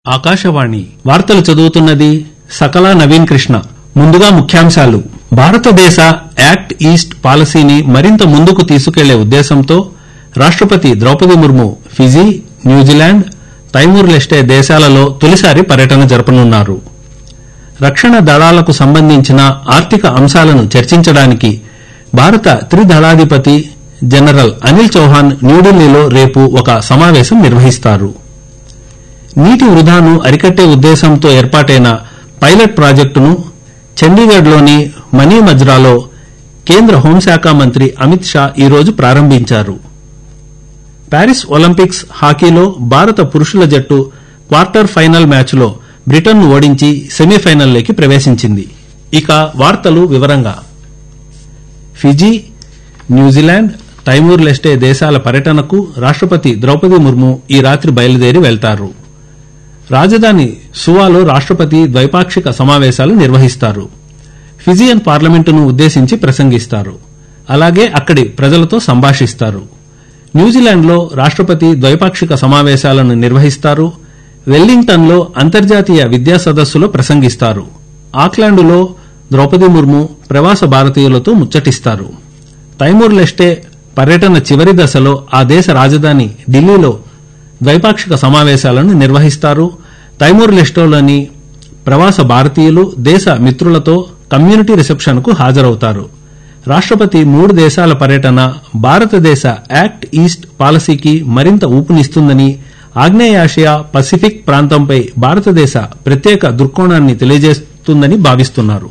ఆకాశవాణి వార్తలు చదువుతున్నది సకల నవీన్ కృష్ణ ముందుగా ముఖ్యాంశాలు భారతదేశ యాక్ట్ ఈస్ట్ పాలసీని మరింత ముందుకు తీసుకెళ్లే ఉద్దేశంతో రాష్టపతి Droupadi Murmu Fiji New Zealand Timor Leste దేశాలలో తొలిసారి పర్యటన జరపనున్నారు రక్షణ దళాలకు సంబంధించిన ఆర్థిక అంశాలను చర్చించడానికి భారత త్రిదళాధిపతి జనరల్ అనిల్ చౌహాన్ న్యూఢిల్లీలో రేపు ఒక సమావేశం నిర్వహిస్తారు నీటి వృధాను అరికట్టే ఉద్దేశంతో ఏర్పాటైన పైలట్ ప్రాజెక్టును చండీగఢ్లోని మనీ మజ్రాలో కేంద్ర హోంశాఖ మంత్రి అమిత్ షా ఈరోజు ప్రారంభించారు ప్యారిస్ ఒలింపిక్స్ హాకీలో భారత పురుషుల జట్టు క్వార్టర్ ఫైనల్ మ్యాచ్లో బ్రిటన్ను ఓడించి సెమీఫైనల్లోకి ప్రవేశించింది ఇక వార్తలు వివరంగా ఫిజీ న్యూజిలాండ్ తైమూర్ లెస్టే దేశాల పర్యటనకు రాష్టపతి ద్రౌపది ముర్ము ఈ రాత్రి బయలుదేరి వెళ్తారు రాజధాని సువాలో రాష్టపతి ద్వైపాక్షిక సమావేశాలు నిర్వహిస్తారు ఫిజియన్ పార్లమెంటును ఉద్దేశించి ప్రసంగిస్తారు అలాగే అక్కడి ప్రజలతో సంభాషిస్తారు న్యూజిలాండ్లో రాష్టపతి ద్వైపాక్షిక సమావేశాలను నిర్వహిస్తారు వెల్లింగ్టన్లో అంతర్జాతీయ విద్యా సదస్సులో ప్రసంగిస్తారు ఆక్లాండులో ద్రౌపది ముర్ము ప్రవాస భారతీయులతో ముచ్చటిస్తారు తైమూర్ లెస్టే పర్యటన చివరి దశలో ఆ దేశ రాజధాని ఢిల్లీలో ద్వైపాక్షిక సమావేశాలను నిర్వహిస్తారు తైమూర్ లెస్టోలోని ప్రవాస భారతీయులు దేశ మిత్రులతో కమ్యూనిటీ రిసెప్షన్ కు హాజరవుతారు రాష్టపతి మూడు దేశాల పర్యటన భారతదేశ యాక్ట్ ఈస్ట్ పాలసీకి మరింత ఊపునిస్తుందని ఆగ్నేయాసియా పసిఫిక్ ప్రాంతంపై భారతదేశ ప్రత్యేక దృక్కోణాన్ని తెలియజేస్తుందని భావిస్తున్నారు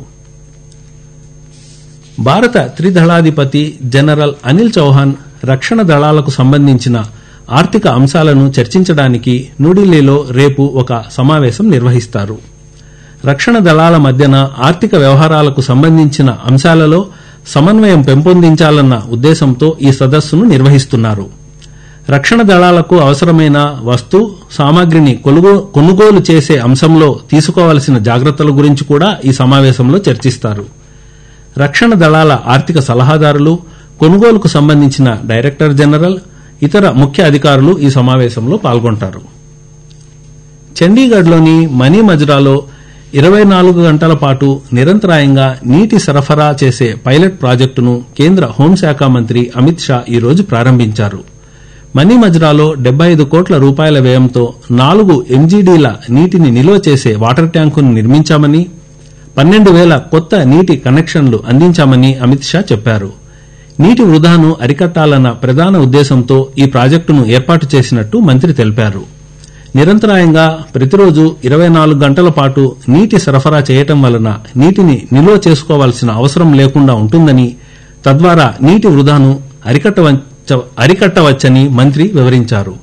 భారత త్రిదళాధిపతి జనరల్ అనిల్ చౌహాన్ రక్షణ దళాలకు సంబంధించిన ఆర్థిక అంశాలను చర్చించడానికి న్యూఢిల్లీలో రేపు ఒక సమావేశం నిర్వహిస్తారు రక్షణ దళాల మధ్యన ఆర్థిక వ్యవహారాలకు సంబంధించిన అంశాలలో సమన్వయం పెంపొందించాలన్న ఉద్దేశంతో ఈ సదస్సును నిర్వహిస్తున్నారు రక్షణ దళాలకు అవసరమైన వస్తు సామాగ్రిని కొనుగోలు చేసే అంశంలో తీసుకోవాల్సిన జాగ్రత్తల గురించి కూడా ఈ సమావేశంలో చర్చిస్తారు రక్షణ దళాల ఆర్థిక సలహాదారులు కొనుగోలుకు సంబంధించిన డైరెక్టర్ జనరల్ ఇతర ముఖ్య అధికారులు ఈ సమావేశంలో పాల్గొంటారు చండీగఢ్లోని మనీ మజ్రాలో ఇరవై నాలుగు గంటల పాటు నిరంతరాయంగా నీటి సరఫరా చేసే పైలట్ ప్రాజెక్టును కేంద్ర హోంశాఖ మంత్రి అమిత్ షా ఈరోజు ప్రారంభించారు మనీ మజ్రాలో డెబ్బై ఐదు కోట్ల రూపాయల వ్యయంతో నాలుగు ఎంజీడీల నీటిని నిల్వ చేసే వాటర్ ట్యాంకును నిర్మించామని పన్నెండు వేల కొత్త నీటి కనెక్షన్లు అందించామని అమిత్ షా చెప్పారు నీటి వృధాను అరికట్టాలన్న ప్రధాన ఉద్దేశంతో ఈ ప్రాజెక్టును ఏర్పాటు చేసినట్టు మంత్రి తెలిపారు నిరంతరాయంగా ప్రతిరోజు ఇరవై నాలుగు గంటల పాటు నీటి సరఫరా చేయటం వలన నీటిని నిల్వ చేసుకోవాల్సిన అవసరం లేకుండా ఉంటుందని తద్వారా నీటి వృధాను అరికట్టవచ్చని మంత్రి వివరించారు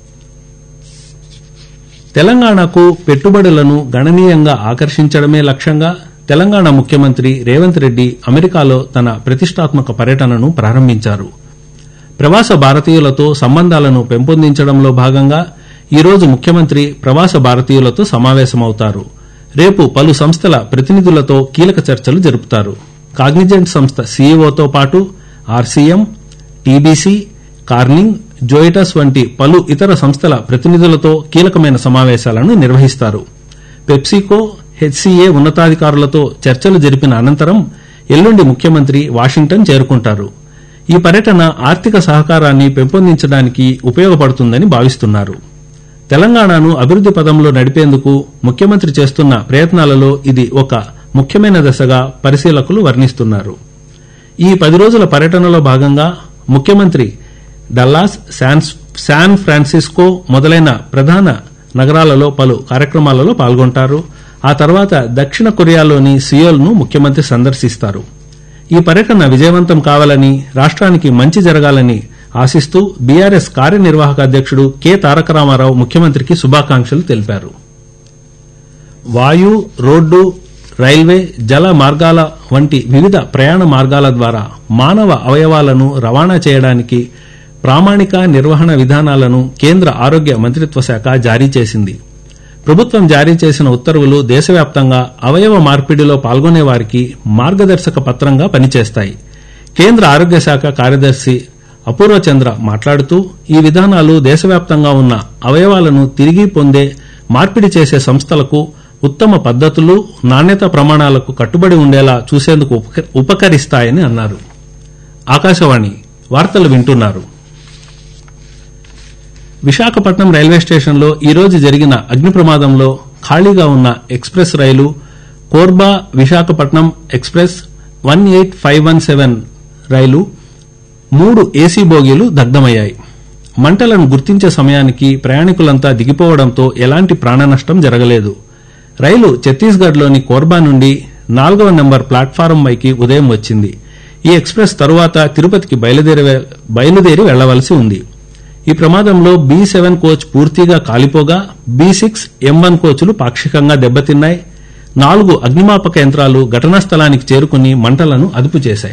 తెలంగాణకు పెట్టుబడులను గణనీయంగా ఆకర్షించడమే లక్ష్యంగా తెలంగాణ ముఖ్యమంత్రి రేవంత్ రెడ్డి అమెరికాలో తన ప్రతిష్టాత్మక పర్యటనను ప్రారంభించారు ప్రవాస భారతీయులతో సంబంధాలను పెంపొందించడంలో భాగంగా ఈరోజు ముఖ్యమంత్రి ప్రవాస భారతీయులతో సమావేశమవుతారు రేపు పలు సంస్థల ప్రతినిధులతో కీలక చర్చలు జరుపుతారు కాగ్నిజెంట్ సంస్థ సీఈఓతో పాటు ఆర్సీఎం టీబీసీ కార్నింగ్ జోయిటస్ వంటి పలు ఇతర సంస్థల ప్రతినిధులతో కీలకమైన సమావేశాలను నిర్వహిస్తారు పెప్సీకో హెచ్సీఏ ఉన్నతాధికారులతో చర్చలు జరిపిన అనంతరం ఎల్లుండి ముఖ్యమంత్రి వాషింగ్టన్ చేరుకుంటారు ఈ పర్యటన ఆర్థిక సహకారాన్ని పెంపొందించడానికి ఉపయోగపడుతుందని భావిస్తున్నారు తెలంగాణను అభివృద్ది పదంలో నడిపేందుకు ముఖ్యమంత్రి చేస్తున్న ప్రయత్నాలలో ఇది ఒక ముఖ్యమైన దశగా పరిశీలకులు వర్ణిస్తున్నారు ఈ పది రోజుల పర్యటనలో భాగంగా ముఖ్యమంత్రి డల్లాస్ శాన్ ఫ్రాన్సిస్కో మొదలైన ప్రధాన నగరాలలో పలు కార్యక్రమాలలో పాల్గొంటారు ఆ తర్వాత దక్షిణ కొరియాలోని సియోల్ను ముఖ్యమంత్రి సందర్శిస్తారు ఈ పర్యటన విజయవంతం కావాలని రాష్ట్రానికి మంచి జరగాలని ఆశిస్తూ బీఆర్ఎస్ కార్యనిర్వాహక అధ్యక్షుడు కె తారక రామారావు ముఖ్యమంత్రికి శుభాకాంక్షలు తెలిపారు వాయు రోడ్డు రైల్వే జల మార్గాల వంటి వివిధ ప్రయాణ మార్గాల ద్వారా మానవ అవయవాలను రవాణా చేయడానికి ప్రామాణిక నిర్వహణ విధానాలను కేంద్ర ఆరోగ్య మంత్రిత్వ శాఖ జారీ చేసింది ప్రభుత్వం జారీ చేసిన ఉత్తర్వులు దేశవ్యాప్తంగా అవయవ మార్పిడిలో పాల్గొనే వారికి మార్గదర్శక పత్రంగా పనిచేస్తాయి కేంద్ర ఆరోగ్య శాఖ కార్యదర్శి అపూర్వ చంద్ర మాట్లాడుతూ ఈ విధానాలు దేశవ్యాప్తంగా ఉన్న అవయవాలను తిరిగి పొందే మార్పిడి చేసే సంస్థలకు ఉత్తమ పద్దతులు నాణ్యత ప్రమాణాలకు కట్టుబడి ఉండేలా చూసేందుకు ఉపక- ఉపకరిస్తాయని అన్నారు ఆకాశవాణి వార్తలు వింటున్నారు విశాఖపట్నం రైల్వే స్టేషన్లో ఈ రోజు జరిగిన అగ్ని ప్రమాదంలో ఖాళీగా ఉన్న ఎక్స్ప్రెస్ రైలు Korba Visakhapatnam express one eight five one seven రైలు మూడు ఏసీ బోగీలు దగ్ధమయ్యాయి మంటలను గుర్తించే సమయానికి ప్రయాణికులంతా దిగిపోవడంతో ఎలాంటి ప్రాణనష్టం జరగలేదు రైలు ఛత్తీస్గఢ్లోని కోర్బా నుండి నాలుగవ నెంబర్ ప్లాట్ఫారం పైకి ఉదయం వచ్చింది ఈ ఎక్స్ప్రెస్ తరువాత తిరుపతికి బయలుదేరి బయలుదేరి వెళ్లవలసి ఉంది ఈ ప్రమాదంలో బి సెవెన్ కోచ్ పూర్తిగా కాలిపోగా బి సిక్స్ ఎం వన్ కోచ్లు పాక్షికంగా దెబ్బతిన్నాయి నాలుగు అగ్నిమాపక యంత్రాలు ఘటనా స్థలానికి చేరుకుని మంటలను అదుపు చేశాయి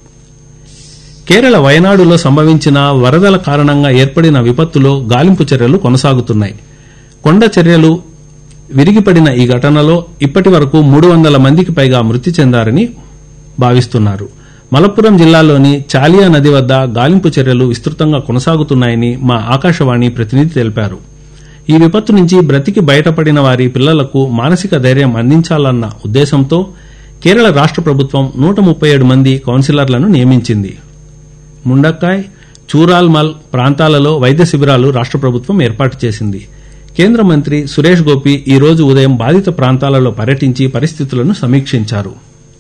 కేరళ వయనాడులో సంభవించిన వరదల కారణంగా ఏర్పడిన విపత్తులో గాలింపు చర్యలు కొనసాగుతున్నాయి కొండ చర్యలు విరిగిపడిన ఈ ఘటనలో ఇప్పటి వరకు మూడు వందల మందికి పైగా మృతి చెందారని భావిస్తున్నారు మలప్పురం జిల్లాలోని చాలియా నది వద్ద గాలింపు చర్యలు విస్తృతంగా కొనసాగుతున్నాయని మా ఆకాశవాణి ప్రతినిధి తెలిపారు ఈ విపత్తు నుంచి బ్రతికి బయటపడిన వారి పిల్లలకు మానసిక ధైర్యం అందించాలన్న ఉద్దేశంతో కేరళ రాష్ట ప్రభుత్వం నూట ముప్పై ఏడు మంది కౌన్సిలర్లను నియమించింది ముండక్కాయ్ చూరాల్మల్ ప్రాంతాలలో వైద్య శిబిరాలు రాష్ట ప్రభుత్వం ఏర్పాటు చేసింది కేంద్ర మంత్రి సురేష్ గోపి ఈ రోజు ఉదయం బాధిత ప్రాంతాలలో పర్యటించి పరిస్థితులను సమీక్షించారు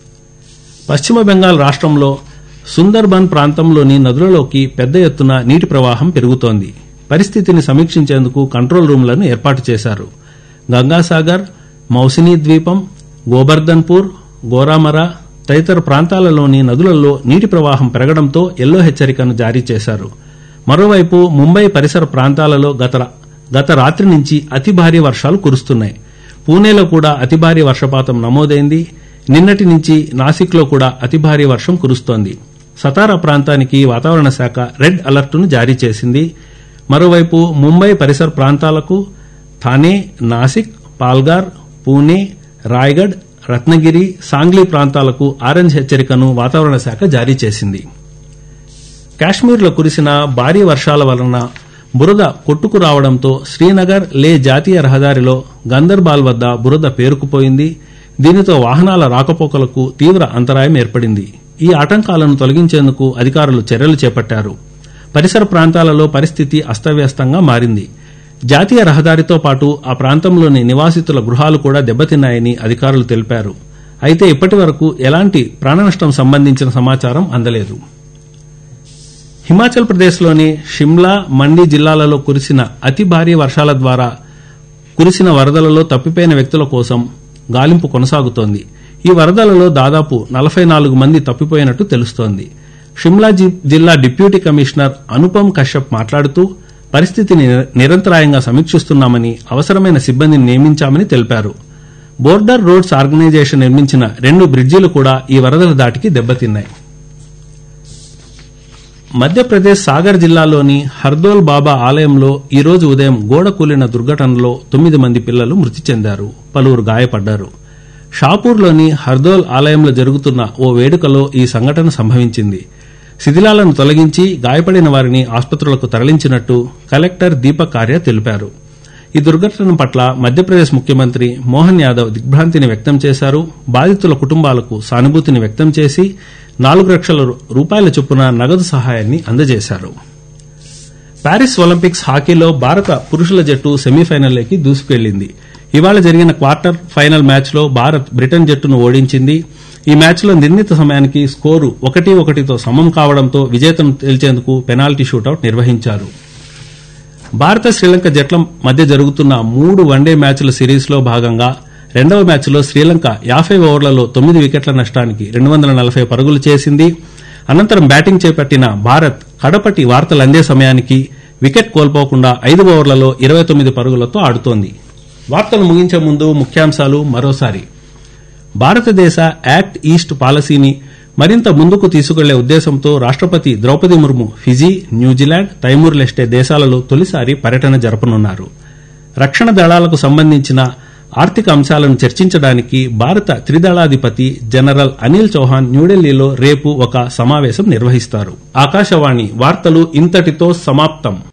పశ్చిమ బెంగాల్ రాష్ట్రంలో సుందర్బన్ ప్రాంతంలోని నదులలోకి పెద్ద ఎత్తున నీటి ప్రవాహం పెరుగుతోంది పరిస్థితిని సమీక్షించేందుకు కంట్రోల్ రూమ్లను ఏర్పాటు చేశారు గంగాసాగర్ మౌసినీ ద్వీపం గోబర్ధన్పూర్ గోరామర తదితర ప్రాంతాలలోని నదులలో నీటి ప్రవాహం పెరగడంతో ఎల్లో హెచ్చరికను జారీ చేశారు మరోవైపు ముంబై పరిసర ప్రాంతాలలో గత గత రాత్రి నుంచి అతి భారీ వర్షాలు కురుస్తున్నాయి పూణేలో కూడా అతి భారీ వర్షపాతం నమోదైంది నిన్నటి నుంచి నాసిక్లో కూడా అతి భారీ వర్షం కురుస్తోంది సతారా ప్రాంతానికి వాతావరణ శాఖ రెడ్ అలర్టును జారీ చేసింది మరోవైపు ముంబై పరిసర ప్రాంతాలకు థానే నాసిక్ పాల్గార్ పూణే రాయ్గఢ్ రత్నగిరి సాంగ్లీ ప్రాంతాలకు ఆరెంజ్ హెచ్చరికను వాతావరణ శాఖ జారీ చేసింది కాశ్మీర్లో కురిసిన భారీ వర్షాల వలన బురద కొట్టుకు రావడంతో శ్రీనగర్ లే జాతీయ రహదారిలో గందర్బాల్ వద్ద బురద పేరుకుపోయింది దీనితో వాహనాల రాకపోకలకు తీవ్ర అంతరాయం ఏర్పడింది ఈ ఆటంకాలను తొలగించేందుకు అధికారులు చర్యలు చేపట్టారు పరిసర ప్రాంతాలలో పరిస్థితి అస్తవ్యస్తంగా మారింది జాతీయ రహదారితో పాటు ఆ ప్రాంతంలోని నివాసితుల గృహాలు కూడా దెబ్బతిన్నాయని అధికారులు తెలిపారు అయితే ఇప్పటి వరకు ఎలాంటి ప్రాణనష్టం సంబంధించిన సమాచారం అందలేదు హిమాచల్ ప్రదేశ్లోని షిమ్లా మండి జిల్లాలలో కురిసిన అతి భారీ వర్షాల ద్వారా కురిసిన వరదలలో తప్పిపోయిన వ్యక్తుల కోసం గాలింపు కొనసాగుతోంది ఈ వరదలలో దాదాపు నలభై నాలుగు మంది తప్పిపోయినట్టు తెలుస్తోంది షిమ్లా జి- జిల్లా డిప్యూటీ కమిషనర్ అనుపమ్ కశ్యప్ మాట్లాడుతూ పరిస్థితిని నిర- నిరంతరాయంగా సమీక్షిస్తున్నామని అవసరమైన సిబ్బందిని నియమించామని తెలిపారు బోర్డర్ రోడ్స్ ఆర్గనైజేషన్ నిర్మించిన రెండు బ్రిడ్జిలు కూడా ఈ వరదల దాటికి దెబ్బతిన్నాయి మధ్యప్రదేశ్ సాగర్ జిల్లాలోని హర్దోల్ బాబా ఆలయంలో ఈ రోజు ఉదయం గోడ కూలిన దుర్ఘటనలో తొమ్మిది మంది పిల్లలు మృతి చెందారు పలువురు గాయపడ్డారు షాపూర్లోని హర్దోల్ ఆలయంలో జరుగుతున్న ఓ వేడుకలో ఈ సంఘటన సంభవించింది శిథిలాలను తొలగించి గాయపడిన వారిని ఆసుపత్రులకు తరలించినట్టు కలెక్టర్ దీపక్ ఆర్య తెలిపారు ఈ దుర్ఘటన పట్ల మధ్యప్రదేశ్ ముఖ్యమంత్రి మోహన్ యాదవ్ దిగ్భ్రాంతిని వ్యక్తం చేశారు బాధితుల కుటుంబాలకు సానుభూతిని వ్యక్తం చేసి నాలుగు లక్షల రూపాయల చొప్పున నగదు సహాయాన్ని అందజేశారు ప్యారిస్ ఒలింపిక్స్ హాకీలో భారత పురుషుల జట్టు సెమీఫైనల్లోకి దూసుకెళ్లింది ఇవాళ జరిగిన క్వార్టర్ ఫైనల్ మ్యాచ్లో భారత్ బ్రిటన్ జట్టును ఓడించింది ఈ మ్యాచ్లో నిర్ణీత సమయానికి స్కోరు ఒకటి ఒకటితో సమం కావడంతో విజేతను తేల్చేందుకు పెనాల్టీ షూటౌట్ నిర్వహించారు భారత శ్రీలంక జట్ల మధ్య జరుగుతున్న మూడు వన్డే మ్యాచ్ల సిరీస్లో భాగంగా రెండవ మ్యాచ్లో శ్రీలంక యాభై ఓవర్లలో తొమ్మిది వికెట్ల నష్టానికి రెండు వందల నలభై పరుగులు చేసింది అనంతరం బ్యాటింగ్ చేపట్టిన భారత్ కడపటి వార్తలు అందే సమయానికి వికెట్ కోల్పోకుండా ఐదు ఓవర్లలో ఇరవై తొమ్మిది పరుగులతో ఆడుతోంది వార్తలు ముగించే ముందు ముఖ్యాంశాలు మరోసారి భారతదేశ యాక్ట్ ఈస్ట్ పాలసీని మరింత ముందుకు తీసుకెళ్లే ఉద్దేశంతో రాష్టపతి Droupadi Murmu Fiji New Zealand Timor Leste దేశాలలో తొలిసారి పర్యటన జరపనున్నారు రక్షణ దళాలకు సంబంధించిన ఆర్థిక అంశాలను చర్చించడానికి భారత త్రిదళాధిపతి జనరల్ అనిల్ చౌహాన్ న్యూఢిల్లీలో రేపు ఒక సమావేశం నిర్వహిస్తారు ఆకాశవాణి వార్తలు ఇంతటితో సమాప్తం